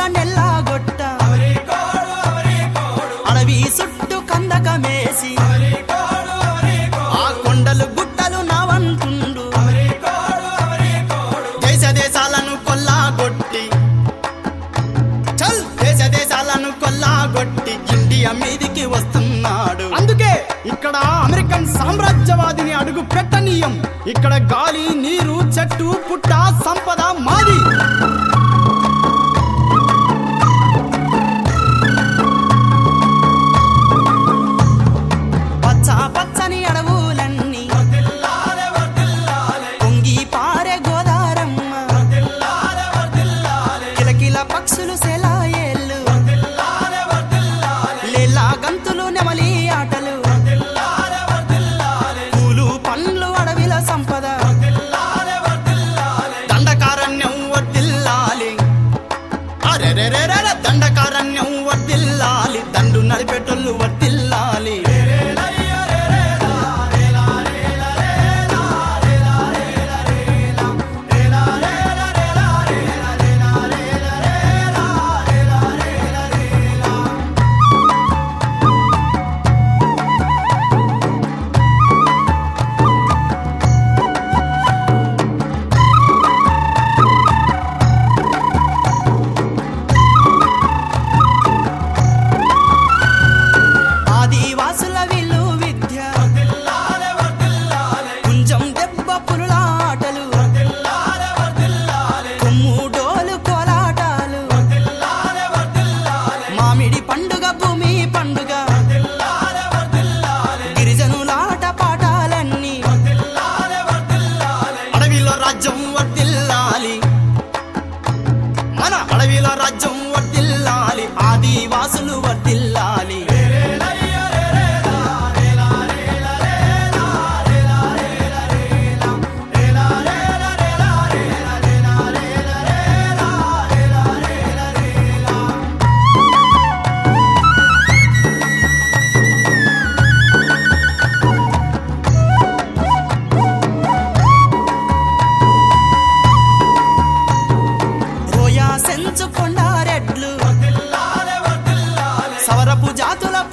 నెల్లాగొట్ట అడవి చుట్టూ కందకమేసి ఆ కొండలు గుట్టలు నావంటుండు దేశ దేశాలను కొల్లాగొట్టి చల్ దేశ దేశాలను కొల్లాగొట్టి ఇండియా మీదికి వస్తున్నాడు అందుకే ఇక్కడ అమెరికన్ సామ్రాజ్యవాదిని అడుగు పెట్టనీయం ఇక్కడ గాలి నీరు చెట్టు పుట్ట సంపద మాది పచ్చ పచ్చని అడవులన్నీ పొంగి పారే గోదారమ్మ కిలకిల పక్షులు సెలాయేళ్ళు లీలా గంతులు నెమలి ఆటలు పూలు పండ్లు అడవిల సంపద దండకారణ్యం వర్దిల్లాలి అరెరెరెరెర దండకారణ్యం వర్దిల్లాలి దండు నడిపెటోళ్ళు వర్దిల్లాలి ఆదివాసుల విలు విద్య కుంజం దెబ్బ పులుల ఆటలు కొమ్ముడోలు కోలాటాలు మామిడి పండుగ భూమి పండుగ గిరిజనులాట పాఠాలన్నీ అడవిలో రాజ్యం వర్దిల్లాలి మన అడవిలో రాజ్యం వర్దిల్లాలి ఆదివాసులు వర్దిల్లాలి రోయా సెంచు కొండారెడ్లు సవరపు జాతుల